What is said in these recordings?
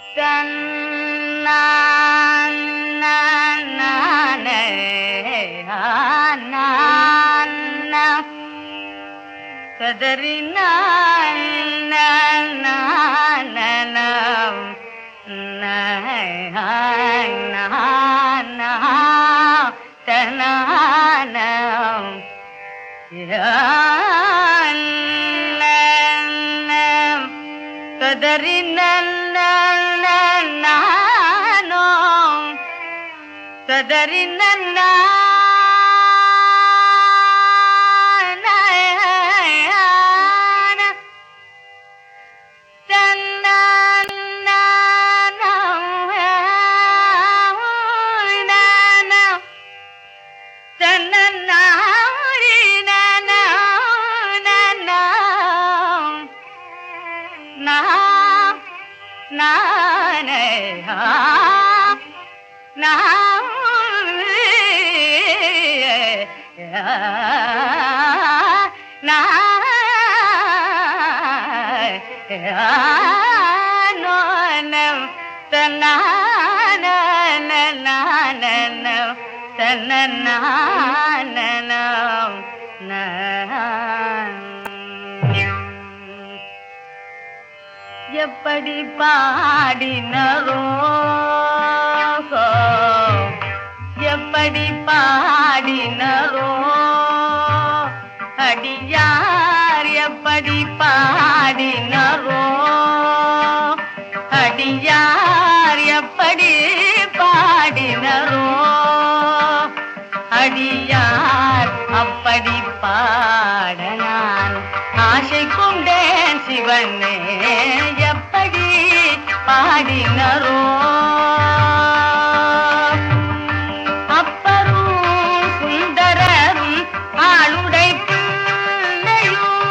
கதறி கதறி நானோ கதறி எப்படி பாடினரோ எப்படி பாடினரோ அடியார் எப்படி பாடினரோ அடியார் எப்படி பாடினரோ அடியார் அப்படி பாட நான் ஆசை கொண்டேன் சிவனே எப்படி பாடினரோ அப்பரும் சுந்தரரும் ஆளுடை பிள்ளையும்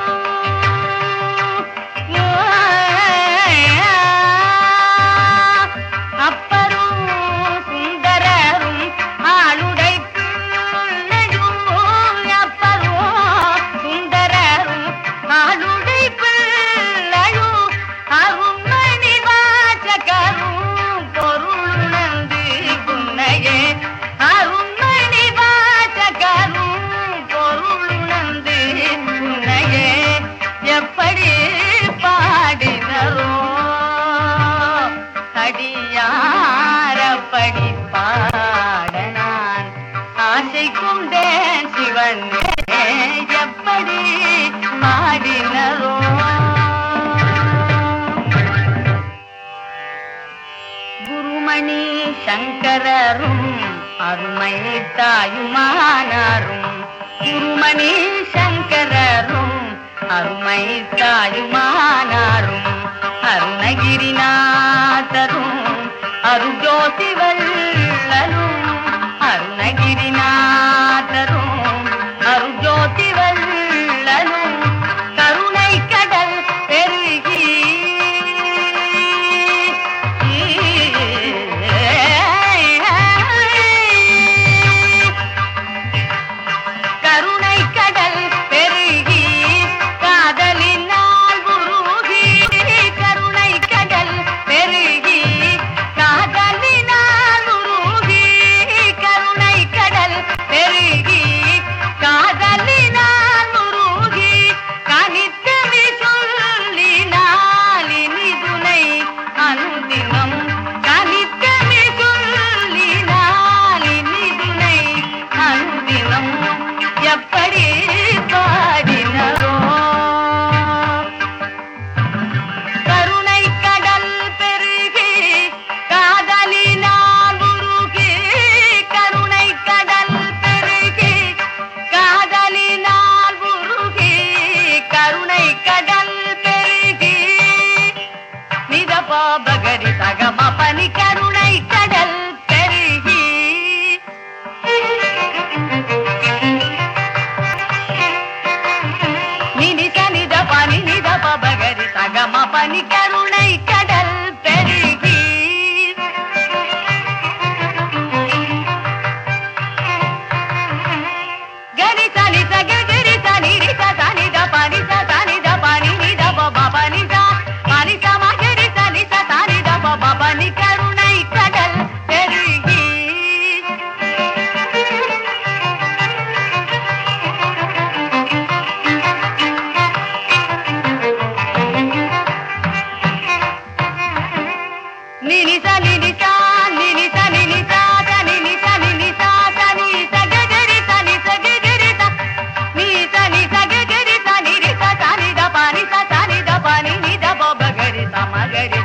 அப்பரும் சுந்தரரும் ஆளுடை பிள்ளையும் அப்பரும் சுந்தரரும் ஆளுடை பிள்ளையும் அருண்மணி வாசகரும் பொருளுணர்ந்து புன்னையே அருண்மணி வாசகரும் பொருளுணர்ந்து புன்னையே எப்படி பாடினரோ அடியாரப்படி பாட நான் ஆசை கொண்டேன் சிவனே எப்படி பாடினரோ குருமணி சங்கரரும் அருமை தாயுமானாரும் குருமணி சங்கரரும் அருமை தாயுமானாரும் அருணகிரிநாதரும் அருஜோதி வல்லலும் அருணகிரிநாதரும் அருஜோதி வல்லலும் கருணை கடல் பெருகி கருணை கடல் பெருகி காதலினால் உருகி கருணை கடல் பெருகி காதலினால் உருகி கருணை கடல் பெருகி காதலினால் உருகி கனித்தமி சொல்லினால் இனிதுனை அனுதினம் கனித்தமி சொல்லினால் இனிதுனை அனுதினம் எப்படி பாடினரோ கருணை கடல் பெருகி காதலினால் உருகி கருணை கடல் பெருகி காதலினால் உருகி கருணை கடல் பெருகி நித பாபகரி தகம பனி கருணை கடல் பெருகி நிதி சனித பனி நித பபகரி தகம பனி கருணை கடல் பெருகி கரி சனி சகரி சனி ரித சனி த பனி ச சனி த பனி நித பப பனி ச பனி ச மகரி சனி ச சனி த பப தமகரி